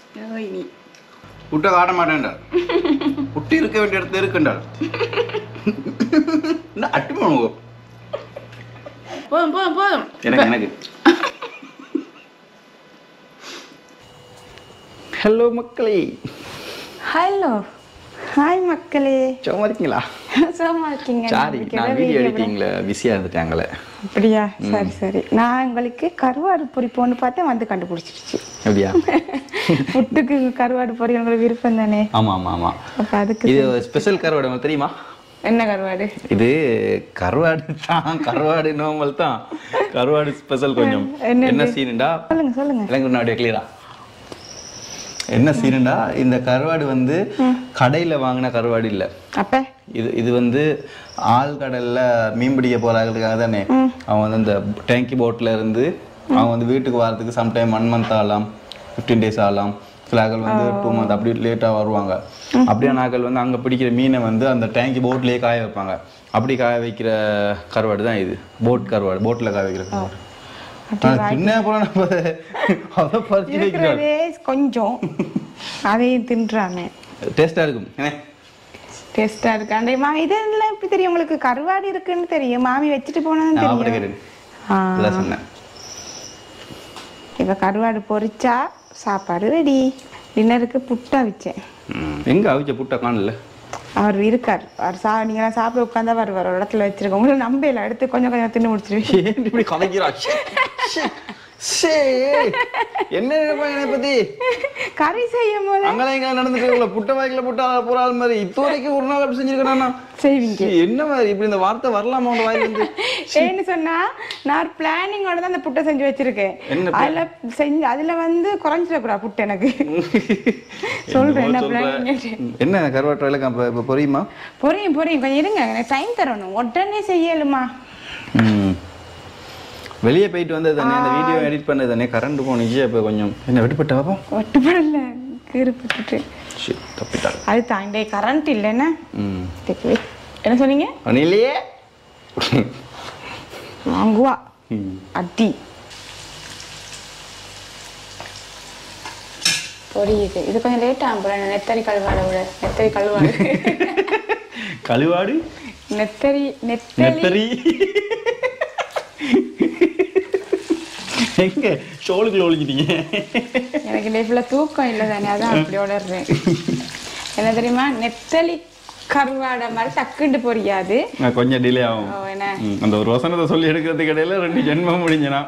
ஓய் நீ புட்டை காட்ட மாட்டேன்டார் புட்டு இருக்க வேண்டிய இடத்துல இருக்குண்டார் என்ன அட்டி பண்ணுவோம் போதும் போதும் போதும் எனக்கு எனக்கு ஹலோ மக்களே ஹலோ ஹாய் மக்களே சும்மா இருக்கீங்களா சும்மா இருக்கீங்க சாரி இன்னைக்கு நான் ஏதோ வீடியோ video எடிட்டிங்ல பிஸியாக இருந்துட்டாங்களே அப்படியா சரி சரி நான் உங்களுக்கு கருவாடு பொரிப்போன்னு பார்த்தேன் வந்து கண்டுபிடிச்சிருச்சு அப்படியா புட்டுக்கு கருவாடு பொரி உங்களுக்கு விருப்பம் தானே ஆமா ஆமா ஆமா அப்ப அதுக்கு இது ஸ்பெஷல் கருவாடு உங்களுக்கு தெரியுமா என்ன கருவாடு இது கருவாடு தான் கருவாடு நார்மல் தான் கருவாடு ஸ்பெஷல் கொஞ்சம் என்னது? என்ன சீனுண்டா சொல்லுங்க சொல்லுங்க எனக்கு முன்னாடி கிளியரா என்ன சீனுண்டா இந்த கருவாடு வந்து கடையில வாங்கின கருவாடு இல்ல அப்ப இது இது வந்து ஆழ்கடல்ல மீன் பிடிக்க போறாங்களுக்காக தானே அவங்க வந்து இந்த டேங்கி போட்ல இருந்து அவங்க வந்து வீட்டுக்கு வரதுக்கு சம்டைம் ஒன் மந்த் ஆகலாம் ஃபிஃப்டீன் டேஸ் ஆகலாம் சில ஆட்கள் வந்து டூ மந்த் அப்படி லேட்டாக வருவாங்க அப்படியே நாட்கள் வந்து அங்கே பிடிக்கிற மீனை வந்து அந்த டேங்கி போட்லேயே காய வைப்பாங்க அப்படி காய வைக்கிற கருவாடு தான் இது போட் கருவாடு போட்டில் காய வைக்கிற கருவாடு ஆனா, சின்ன அப்புறம் நம்ம அதை பறிச்சு வைக்கிறோம் இருக்கிறதே கொஞ்சம் அதையும் தின்றானே டேஸ்டாக இருக்கும் என்ன டேஸ்டா இருக்கு அந்த மா இதெல்லாம் எப்படி தெரியும் உங்களுக்கு கருவாடு இருக்குன்னு தெரியும் மாமி வச்சுட்டு போனதுன்னு நான் தெரியும் அப்படிக்கிறேன் ஆ. இதான் சொன்னேன் இப்ப கருவாடு பொரிச்சா சாப்பாடு ரெடி டின்னருக்கு புட்டா வச்சேன் ம். எங்க அவிச்ச புட்டை காணல அவர் இருக்கார் அவர் சா நீங்க சாப்பிட உட்காந்தா வருவார் ஒரு இடத்துல வச்சிருக்கோம் உங்களுக்கு நம்பையில எடுத்து கொஞ்சம் கொஞ்சம் தின்னு முடிச்சிருவீங்க ஏன் இப்படி கலைக்கிறா ஷே என்ன நினைப்பா என்னை பத்தி கறி செய்யும் போது அங்கெல்லாம் எங்க நடந்துட்டு இருக்கல புட்ட வாய்க்குல புட்ட போற ஆள் மாதிரி இது வரைக்கும் ஒரு நாள் அப்படி செஞ்சிருக்கேன் நான் செய்வீங்க என்ன மாதிரி இப்படி இந்த வார்த்தை வரலாமா உங்க வாயில இருந்து ஏன்னு சொன்னா நான் ஒரு பிளானிங்கோட தான் அந்த புட்டை செஞ்சு வச்சிருக்கேன் என்ன அதுல செஞ்சு அதுல வந்து குறைஞ்சிடக்கூடாது புட்டு எனக்கு சொல்றேன் என்ன என்னமோ சொல்ற. பிளானிங் என்ன கருவாட்டு வேலை இப்ப இப்ப பொரியுமா புரியும் புரியும் கொஞ்சம் இருங்க எனக்கு டைம் தரணும் உடனே செய்யலுமா ம். வெளியே போயிட்டு வந்தது தானே அந்த வீடியோ எடிட் பண்ணது தானே கரண்ட் போனிச்சு இப்போ கொஞ்சம் என்ன வெட்டுப்பட்ட பாப்போம் ஒட்டுப்படல கீறு போட்டுட்டு ஷிட் தப்பிட்டாள் அது தாண்டே கரண்ட் இல்லைன்னா ம் இதுக்கு என்ன சொன்னீங்க அணிலையே வாங்குவா ம். அடி பொரியுது இது கொஞ்சம் லேட் ஆகும் போல நெத்தரி கழுவாடை விட நெத்தரி கழுவாடு கழுவாடு நெத்தரி நெத்தரி நெத்தரி எங்க ஷோலுக்குள்ள ஒழிச்சிட்டீங்க எனக்கு லைஃப்ல தூக்கம் இல்லை தானே அதான் அப்படி உடறேன் என்ன தெரியுமா நெத்தலி கருவாடை மாதிரி டக்குண்டு பொரியாது நான் கொஞ்சம் டிலே ஆகும் ஓ, என்ன ம், அந்த ஒரு வசனத்தை சொல்லி எடுக்கிறதுக்கு இடையில ரெண்டு ஜென்மம் முடிஞ்சனா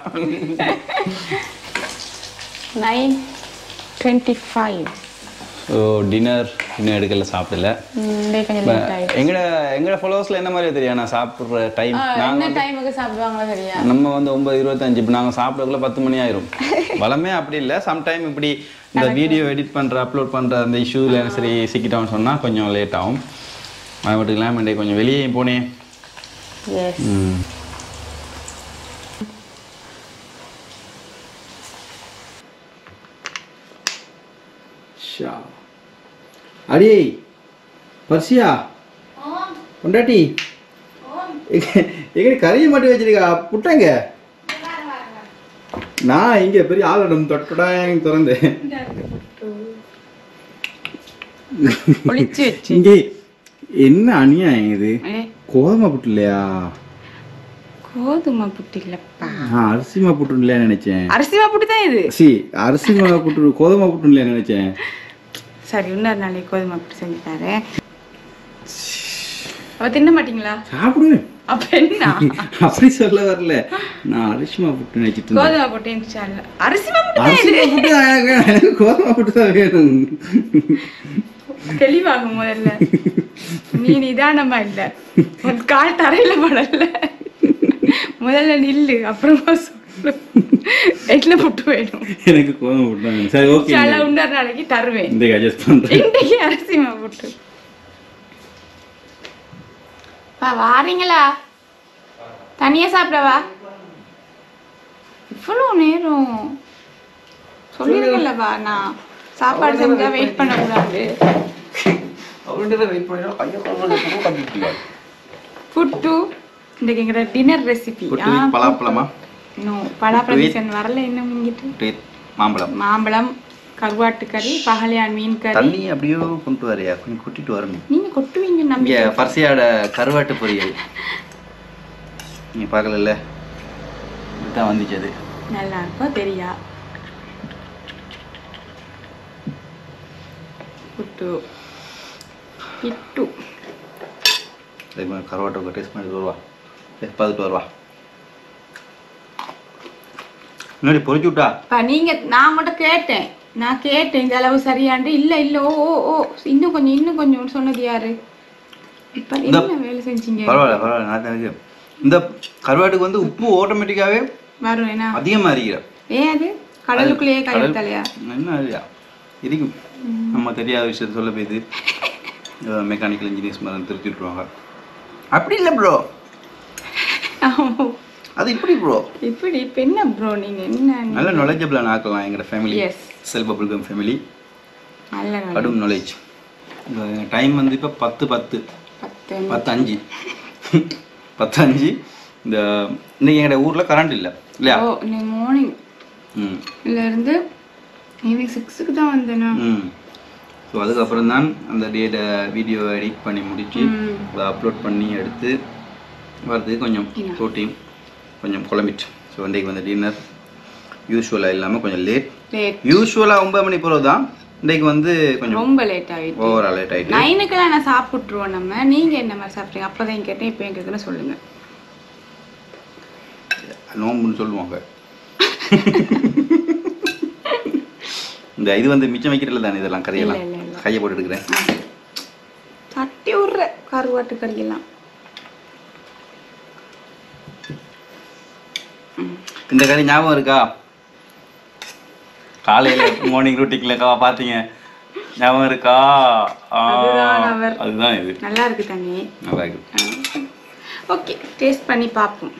nine twenty five so dinner இன்னும் எடுக்கல சாப்பிடல கொஞ்சம் லேட் ஆயிடுச்சு எங்கட எங்கட ஃபாலோவர்ஸ்ல என்ன மாதிரி தெரியும் நான் சாப்பிட்ற டைம் ஆ, நாங்க என்ன டைமுக்கு சாப்பிடுவாங்களோ சரியா நம்ம வந்து ஒன்பது இருபத்தஞ்சு இப்போ நாங்கள் சாப்பிடக்குள்ள பத்து மணி ஆயிரும் வளமே அப்படி இல்லை சம்டைம் இப்படி இந்த வீடியோ எடிட் பண்ணுற அப்லோட் பண்ணுற அந்த இஷ்யூவில் சரி சிக்கிட்டோம்னு சொன்னால் கொஞ்சம் லேட் ஆகும் அது மட்டும் இல்லாமல் இன்றைக்கு கொஞ்சம் வெளியே போனேன் எஸ் ம். ஷா. அடி பர்சியா பொண்டாட்டி எங்க- எங்க கறியை மட்டும் வச்சிருக்கா புட்டங்க நான் இங்க பெரிய ஆளிடம் தொட்டடாங்க திறந்து ஒளிச்சு வச்சு இங்க என்ன அநியாயம் இது ஏ, கோதுமை புட்டு இல்லையா கோதுமை புட்டு இல்லப்பா நான் அரிசி மா புட்டு இல்லையா நினைச்சேன் அரிசிமா புட்டு தான் இது சி அரிசி மா புட்டு கோதுமை புட்டு இல்லையா நினைச்சேன் சரி இன்னொரு நாளைக்கு கோதுமை புட்டு செஞ்சு தரேன் அவ தின்ன மாட்டீங்களா சாப்பிடுவேன் அப்ப என்ன அப்படி சொல்ல வரல நான் அரிசி மா புட்டு நினைச்சிட்டு இருந்தேன் கோதுமை புட்டு இன்ஷா அல்லா. அரிசிமா புட்டு தான் அரிசி மா புட்டு தான் எனக்கு வேணும். எனக்கு கோதுமை புட்டு தான் வேணும் தெளிவாகும் முதல்ல நீ நிதானமா இல்ல உன் கால் தரையில படல முதல்ல நில்லு அப்புறமா சொல்லு எட்ல புட்டு வேணும் எனக்கு கோதுமை புட்டு தான் வேணும் சரி ஓகே சில இன்னொரு நாளைக்கு தருவேன் இந்த அட்ஜஸ்ட் பண்றேன் இன்றைக்கு அரிசிமா புட்டு வா வாரீங்களா தனியா சாப்பிடவா இவ்வளோ நேரம் சொல்லிருக்கலவா நான் சாப்பாடு செஞ்சா வெயிட் பண்ணக்கூடாது அவர்கிட்ட வெயிட் பண்ணினா கையை காலை கட்டிட்டு புட்டு இன்றைக்கு எங்களோட டின்னர் ரெசிபி புட்டு with பலாப்பழமா நோ பலாப்பழம் சீசன் வரல இன்னும் இங்கிட்டு புட்டு with மாம்பழம் மாம்பழம் கருவாட்டு கறி பகலையான் மீன் கறி தண்ணி அப்படியே கொண்டு வரையா கொஞ்சம் கொட்டிட்டு வரணும் நீங்க கொட்டுவீங்க இங்கே நம்பி பர்சியாட கருவாட்டு பொரியல் நீ பார்க்கல இதுதான் வந்துச்சு அது நல்லா இருக்கும் தெரியா புட்டு இட்டு அதே மாதிரி கருவாட்டை டேஸ்ட் பண்ணிட்டு வருவா டேஸ்ட் பார்த்துட்டு வருவா முன்னாடி பொறிச்சு விட்டா இப்ப நீங்க நான் மட்டும் கேட்டேன் நான் கேட்டேன் இந்த அளவு சரியாண்டு இல்ல இல்ல ஓ ஓ ஓ இன்னும் கொஞ்சம் இன்னும் கொஞ்சம் சொன்னது யாரு இப்ப என்ன வேலை செஞ்சீங்க பரவாயில்ல பரவாயில்ல நான் தான் இருக்கு. இந்த கருவாட்டுக்கு வந்து உப்பு ஆட்டோமேட்டிக்காகவே வரும் என்ன அதிகமாக இருக்கிற ஏன் அது கடலுக்குள்ளேயே கையெழுத்தாலையா என்ன இல்லையா இருக்கும் நம்ம தெரியாத விஷயத்த சொல்ல போயிது மெக்கானிக்கல் இன்ஜினியர்ஸ் மாதிரி திருத்தி விட்ருவாங்க அப்படி இல்லை ப்ரோ அது இப்படி ப்ரோ இப்படி இப்ப என்ன ப்ரோ நீங்க என்ன நல்ல knowledgeable ஆக்கலாம் எங்களோட ஃபேமிலி எஸ் செல் பபுல்கம் ஃபேமிலி நல்ல நாள். கடும் நாலேஜ் டைம் வந்து இப்போ பத்து பத்து பத்து பத்து அஞ்சு பத்து அஞ்சு இந்த இன்னைக்கு எங்களோட ஊரில் கரண்ட் இல்லை இல்லையா ஓ இன்னைக்கு மார்னிங் ம் இதுல இருந்து ஈவினிங் சிக்ஸுக்கு தான் வந்தேனா ம் ஸோ அதுக்கப்புறம் தான் அந்த டேட்டை வீடியோ எடிட் பண்ணி முடிச்சு ம். அதை அப்லோட் பண்ணி எடுத்து வரதுக்கு கொஞ்சம் என்ன? ப்ரோட்டீன் கொஞ்சம் குழம்பிட்டு ஸோ இன்றைக்கு வந்து டின்னர் யூஸ்வலாக இல்லாமல் கொஞ்சம் லேட் லேட் யூஸ்வலாக ஒன்பது மணி போகிறது தான் இன்றைக்கு வந்து கொஞ்சம் ரொம்ப லேட் ஆயிடுச்சு ஓவரால் லேட் ஆகிட்டு நைனுக்கெல்லாம் நான் சாப்பிட்டுருவோம் நம்ம நீங்க என்ன மாதிரி சாப்பிட்டீங்க அப்பதான் கேட்டேன் இப்போ கேட்குறேன்னு சொல்லுங்க நோம்புன்னு சொல்லுவாங்க இந்த இது வந்து மிச்சம் வைக்கிறதுல தானே இதெல்லாம் கறியெல்லாம் இல்ல, இல்ல, இல்ல. கையை போட்டு எடுக்கிறேன் தட்டி விடுற கருவாட்டு கறியெல்லாம் இந்த கறி ஞாபகம் இருக்கா காலையில மார்னிங் ரூட்டிங்ல பார்த்தீங்க ஞாபகம் இருக்கா ஆ, அதுதான் அவர். அதுதான் இது நல்லா இருக்கு தண்ணி நல்லா இருக்கு ஓகே டேஸ்ட் பண்ணி பார்ப்போம்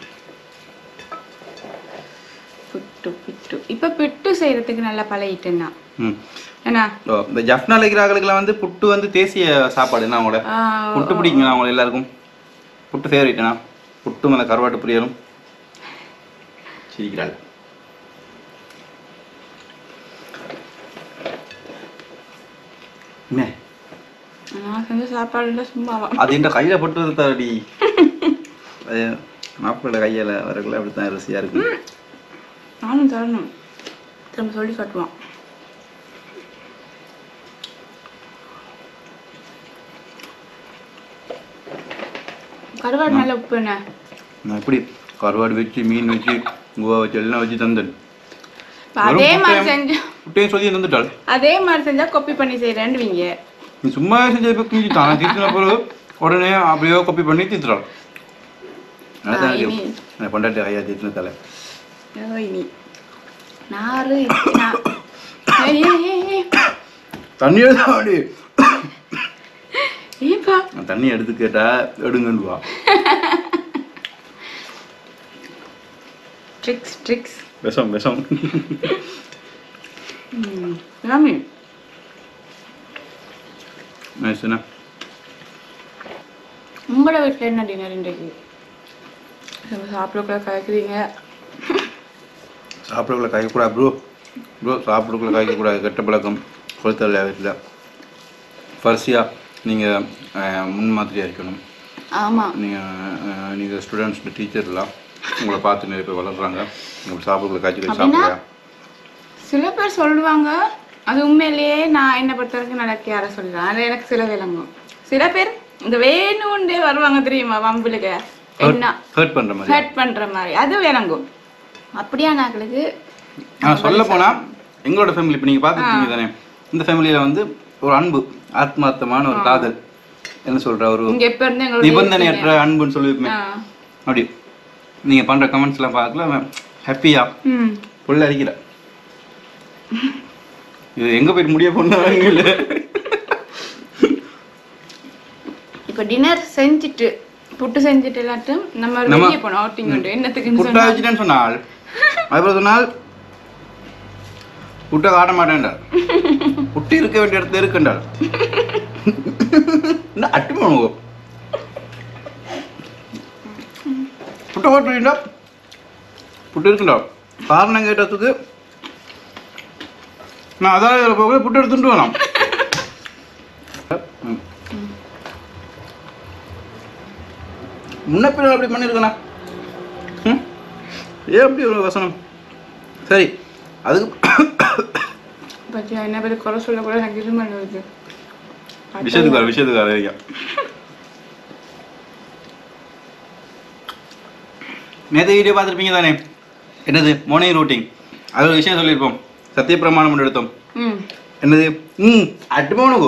புட்டு பிட்டு இப்போ பிட்டு செய்யறதுக்கு நல்லா பழகிட்டேன்னா ம் என்ன ஓ, இந்த ஜஃப்னா இருக்கிறாங்களுக்குலாம் வந்து புட்டு வந்து தேசிய சாப்பாடு என்ன அவங்களோட ஆ, புட்டு பிடிக்குங்களா அவங்க எல்லாருக்கும் புட்டு ஃபேவரேட்னா புட்டு மேலே கருவாட்டு புரியலும் சிரிக்கிறாள் என்ன நான் செஞ்ச சாப்பாடுல சும்மாவா அது என்ற கையில் பட்டு வருத்தாடி அது மாப்பிள்ளை கையில் வரக்குள்ள அப்படித்தான் ருசியாக இருக்கும் நானும் தரணும் திரும்ப சொல்லி காட்டுவான் கருவாடு நல்ல உப்பு என்ன நான் எப்படி கருவாடு வச்சு மீன் வச்சு குவா வச்சு எல்லாம் வச்சு தந்தேன் இப்ப அதே மாதிரி செஞ்சு புட்டையும் சொல்லி தந்துட்டாள் அதே மாதிரி செஞ்சா காப்பி பண்ணி செய்யறேன்னுவீங்க நீ சும்மா செஞ்ச இப்போ கிஞ்சி தான் தீர்த்தின பிறகு உடனே அப்படியே காப்பி பண்ணி தீர்த்துறாள் அதான் இனி. எனக்கு பொண்டாட்டி ஐயா தீர்த்தின தலை ஓய் நீ நாரு நான் ஏய், ஏய், ஏய், ஏய். தண்ணி எடுத்தாடி ஏப்பா நான் தண்ணி எடுத்து கேட்டா எடுங்கன்னு வா ட்ரிக்ஸ் ட்ரிக்ஸ் விஷம் விஷம் ராமி நைஸ்ண்ணா உங்களோட வீட்டில் என்ன டின்னர் இன்றைக்கு நம்ம சாப்பிடக்குள்ள கலக்குறீங்க சாப்பிடக்குள்ள காய்க்கக்கூடாது ப்ரோ ப்ரோ சாப்பிடக்குள்ள காய்க்கக்கூடாது கெட்ட பழக்கம் கொளுத்தல் வீட்டில் ஃபர்ஸ்டியாக நீங்கள் முன் மாதிரியாக இருக்கணும் ஆமாம் நீங்கள் நீங்கள் ஸ்டூடெண்ட்ஸ் டீச்சர்லாம் உங்களை பார்த்து நிறைய பேர் வளர்க்குறாங்க உங்களுக்கு சாப்பிடக்குள்ள காய்ச்சி காய்ச்சி அப்படின்னா? சாப்பிடுறியா சில பேர் சொல்லுவாங்க அது உண்மையிலேயே நான் என்னை பொறுத்த வரைக்கும் நடக்க யாரை சொல்லுவேன் அது எனக்கு சில விளங்கும் சில பேர் இந்த வேணும்னே வருவாங்க தெரியுமா வம்புலுக்கு என்ன ஹர்ட் பண்ணுற மாதிரி ஹர்ட் பண்ற மாதிரி அது விளங்கும் அப்படியா நாங்களுக்கு நான் சொல்ல போனால் எங்களோட ஃபேமிலி இப்போ நீங்கள் பார்த்துருக்கீங்க தானே இந்த ஃபேமிலியில் வந்து ஒரு அன்பு ஆத்மார்த்தமான ஒரு காதல் என்ன சொல்ற ஒரு இங்க எப்ப இருந்து எங்களோட நிபந்தனையற்ற அன்புன்னு சொல்லியிருப்பேன் ஆ. அப்படி நீங்கள் பண்ணுற கமெண்ட்ஸ்லாம் பார்க்கல ஹாப்பியா ம் புள்ள அடிக்கிற இது எங்கே போயிட்டு முடிய போனாங்க இல்லை இப்போ டின்னர் செஞ்சுட்டு புட்டு செஞ்சுட்டு எல்லாட்டும் நம்ம ஒரு நம்ம- வெளியே போனோம் அவுட்டிங் உண்டு என்னத்துக்குன்னு புட்டா சொன்னா வச்சுட்டேன்னு சொன்னால் அதுபோல் சொன்னால் புட்டை காட்ட மாட்டேன்டார் புட்டு இருக்க வேண்டிய இடத்துல இருக்குண்டாள் என்ன அட்டி பண்ணுவோம் புட்டை காட்டுறீண்டா புட்டு இருக்குண்டா காரணம் கேட்டதுக்கு நான் அதான் இதில் போக புட்டு எடுத்துட்டு வரலாம் ம். முன்ன பின்ன அப்படி பண்ணியிருக்கண்ணா ம் ஏன் அப்படி ஒரு வசனம் சரி அதுக்கு பத்தியா என்ன பேர் குறை சொல்ல கூட எனக்கு இருமல் வருது விஷயத்துக்கு வர விஷயத்துக்கு வர ஐயா நேற்று வீடியோ பார்த்துருப்பீங்க தானே என்னது மார்னிங் ரூட்டிங் அது ஒரு விஷயம் சொல்லியிருப்போம் சத்தியப்பிரமாணம் ஒன்று எடுத்தோம் ம் என்னது ம் அட்டுமானுகோ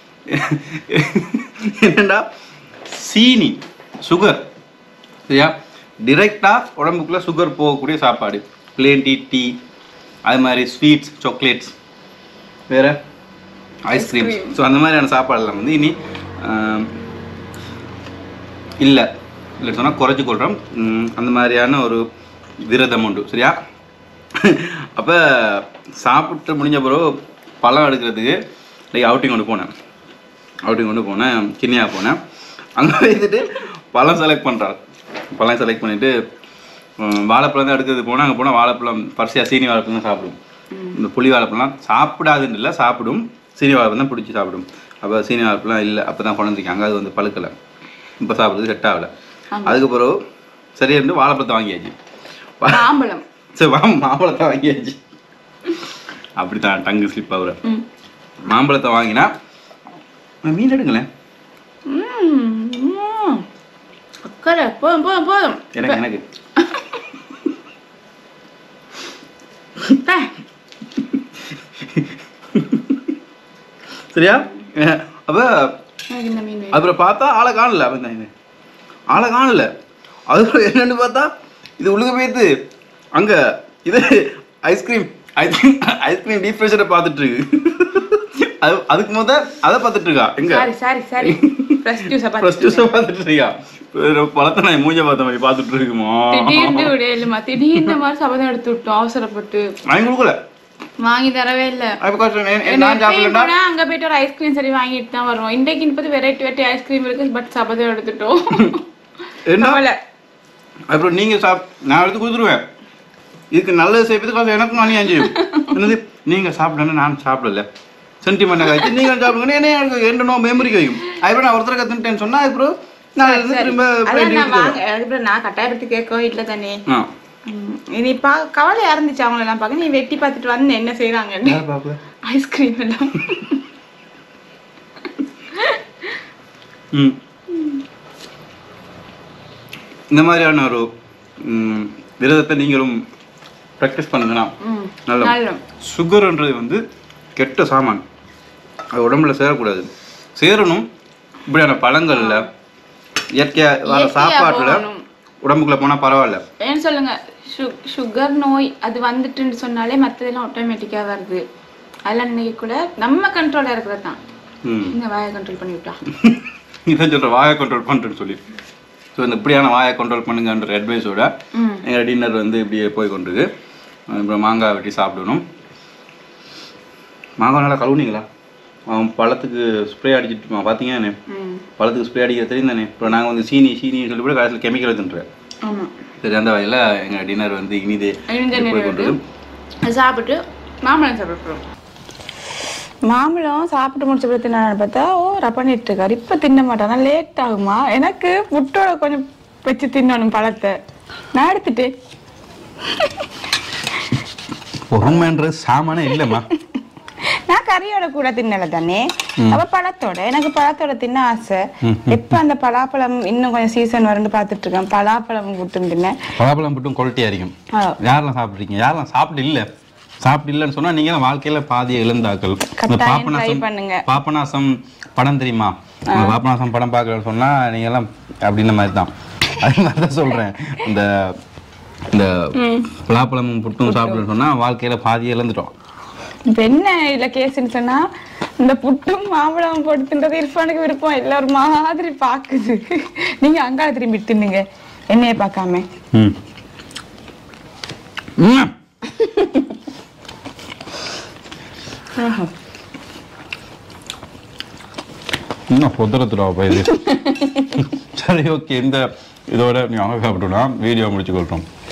என்னடா சீனி சுகர் சரியா டிரெக்டாக உடம்புக்குள்ளே சுகர் போகக்கூடிய சாப்பாடு பிளேன் டீ டீ அது மாதிரி ஸ்வீட்ஸ் சாக்லேட்ஸ் வேற ஐஸ்கிரீம்ஸ் ஸோ அந்த மாதிரியான சாப்பாடெல்லாம் வந்து இனி இல்லை இல்லை சொன்னால் குறைச்சி கொள்கிறோம் அந்த மாதிரியான ஒரு விரதம் உண்டு சரியா அப்போ சாப்பிட்டு முடிஞ்ச பிறகு பழம் எடுக்கிறதுக்கு லைக் அவுட்டிங் கொண்டு போனேன் அவுட்டிங் கொண்டு போனேன் கிண்ணியா போனேன் அங்கே வைத்துட்டு பழம் செலக்ட் பண்ணுறாள் பழம் செலக்ட் பண்ணிவிட்டு வாழைப்பழம் தான் எடுக்கிறது போனால் அங்கே போனால் வாழைப்பழம் பரிசையாக சீனி வாழைப்பழம் தான் சாப்பிடும் இந்த புளி வாழைப்பழம் சாப்பிடாதுன்னு இல்லை சாப்பிடும் சீனி வாழைப்பழம் தான் பிடிச்சி சாப்பிடும் அப்போ சீனி வாழைப்பழம் இல்லை அப்போ தான் குழந்தைக்காங்க அது வந்து பழுக்கலை இப்போ சாப்பிட்றது செட் ஆகலை அதுக்கு பிறகு சரியா இருந்து வாழைப்பழத்தை வாங்கியாச்சு மாம்பழம் சரி வா மாம்பழத்தை வாங்கியாச்சு அப்படித்தான் டங்கு ஸ்லிப் ஆகுற ம் மாம்பழத்தை வாங்கினா மீன் எடுங்களேன் ம், ம். அக்கறை போதும் போதும் போதும் எனக்கு எனக்கு ஆ, சரியா அப்போ எனக்கு இந்த மீன் வேணும். அப்புறம் பார்த்தா ஆளை காணல அப்ப இந்த ஆளை காணல அதுக்கப்புறம் என்னன்னு பார்த்தா இது உழுக போயிட்டு அங்க இது ஐஸ்கிரீம் ஐஸ்கிரீம் ஐஸ்கிரீம் டீப் ஃப்ரெஷரை பார்த்துட்டு இருக்கு அது அதுக்கு முத அதை பார்த்துட்டு இருக்கா எங்க சாரி சாரி சாரி ஃப்ரெஷ் ஜூஸை ஃப்ரெஷ் பார்த்து ஜூஸை பார்த்துட்டு இருக்கா பழத்தை நான் மூஞ்ச பார்த்த மாதிரி பார்த்துட்டு இருக்குமா திடீர்னு விடையிலுமா திடீர்னு மாதிரி சபதம் எடுத்து விட்டோம் அவசரப்பட்டு வாங்கி கொடுக்கல வாங்கி தரவே இல்லை because நான் நான் சாப்பிடலடா போனா அங்க போயிட்டு ஒரு ஐஸ்கிரீம் சரி வாங்கிட்டு தான் வருவோம் இன்றைக்கு இப்போது வெரைட்டி வெரைட்டி ஐஸ்கிரீம் இருக்கு பட் சபதம் எடுத்துட்டோம் என்ன கவலை. அப்புறம் நீங்க சாப் நான் எடுத்து கொடுத்துருவேன் இதுக்கு நல்லது செய்யறதுக்கு அது எனக்கும் அநியாயம் செய்யும் என்னது நீங்க சாப்பிடணும் நான் சாப்பிடல சென்டிமெண்ட் ஆச்சு நீங்க சாப்பிடுங்க என்ன எனக்கு ரெண்டு நோ மெமரிக்கு வைக்கும் அதுக்கப்புறம் நான் ஒருத்தர் கத்துட்டேன்னு சொன்னா அப்புறம் நான் இருந்து திரும்ப அதான் போயிட்டு நான் வீட்டுக்கு வாங்க அதுக்கப்புறம் நான் கட்டாயத்து கேட்கவும் இல்லை தானே வருவேன். ஆ ம், இனி பா கவலையா இருந்துச்சு அவங்கள எல்லாம் பார்க்க நீ வெட்டி பார்த்துட்டு வந்து என்ன செய்யறாங்கன்னு யார் பாப்பா ஐஸ்கிரீம் எல்லாம் ம் இந்த மாதிரியான ஒரு ம், விரதத்தை நீங்களும் ப்ராக்டிஸ் பண்ணுங்கன்னா ம், நல்ல நல்ல சுகர்ன்றது வந்து கெட்ட சாமான் அது உடம்புல சேரக்கூடாது சேரணும் இப்படியான பழங்கள்ல இயற்கையாக வர இயற்கையா சாப்பாட்டுல போகணும். உடம்புக்குள்ள போனா பரவாயில்ல ஏன்னு சொல்லுங்க சு- சுகர் நோய் அது வந்துட்டுன்னு சொன்னாலே மற்றதெல்லாம் ஆட்டோமேட்டிக்கா வருது அதெல்லாம் நினைக்க கூட நம்ம கண்ட்ரோல்ல இருக்கிறது தான் ம் இந்த வாயை கண்ட்ரோல் பண்ணி விட்டா இதை சொல்ற வாயை கண்ட்ரோல் பண்ணுறேன்னு சொல்லி ஸோ இந்த இப்படியான வாயை கண்ட்ரோல் பண்ணுங்கன்ற அட்வைஸோட ம் எங்கள் டின்னர் வந்து இப்படியே போய் கொண்டிருக்கு அப்புறம் மாங்காய் வெட்டி சாப்பிடணும் மாங்காய் நல்லா கழுவுனீங்களா அவன் பழத்துக்கு ஸ்ப்ரே அடிச்சிட்டு பார்த்தீங்க ம் பழத்துக்கு ஸ்ப்ரே அடிக்கிற தெரியும் தானே இப்போ நாங்கள் வந்து சீனி சீனின்னு சொல்லி கூட கடைசியில் கெமிக்கல் தின்றேன் ஆமா சரி அந்த வகையில் எங்கள் டின்னர் வந்து இனிதே இனிதே போய் நிறைவேறு. கொண்டிருக்கு அது சாப்பிட்டு மாம்பழம் சாப்பிட்றோம் மாம்பழம் சாப்பிட்டு முடிச்ச பிறகு தின்னு பார்த்தா ஓ பண்ணிட்டு இருக்காரு இப்போ தின்ன மாட்டானா லேட் ஆகுமா எனக்கு புட்டோட கொஞ்சம் வச்சு தின்னணும் பழத்தை நான் எடுத்துட்டேன் பொறுமைன்றது சாமானே இல்லைம்மா நான் கறியோட கூட தின்னல தானே அப்ப பழத்தோட எனக்கு பழத்தோட தின்ன ஆசை எப்ப அந்த பலாப்பழம் இன்னும் கொஞ்சம் சீசன் வரும்னு பார்த்துட்டு இருக்கேன் பலாப்பழம் கூட்டும் தின்னேன் பலாப்பழம் மட்டும் குவாலிட்டியாக இருக்கும் ஆ. யாரெல்லாம் சாப்பிட்றீங்க யாரெல்லாம் சாப்பிட்டு இல்லை சாப்பிட்டு இல்லைன்னு சொன்னால் நீங்கள் வாழ்க்கையில் பாதியை இழந்தாக்கள் இந்த கட்டாயம் try பாபநாசம் பண்ணுங்க. பாபநாசம் படம் தெரியுமா அந்த பாபநாசம் படம் பார்க்கலன்னு சொன்னால் நீங்கள் எல்லாம் அப்படின்ன மாதிரி தான் அது மாதிரி தான் சொல்கிறேன் இந்த இந்த பலாப்பழமும் புட்டும் சாப்பிடலன்னு சொன்னால் வாழ்க்கையில் பாதியை இழந்துட்டோம் இப்ப என்ன இல்ல கேஸ்ன்னு சொன்னா இந்த புட்டும் மாம்பழம் போட்டு தின்றது இர்ஃபானுக்கு விருப்பம் இல்ல ஒரு மாதிரி பாக்குது நீங்க அங்கால திரும்பி தின்னுங்க என்னைய பார்க்காம ம் ம். இன்னும் பொதுரத்துடா இது சரி ஓகே இந்த இதோட நீங்கள் சாப்பிட்டோம்னா வீடியோ முடிச்சு கொள்கிறோம்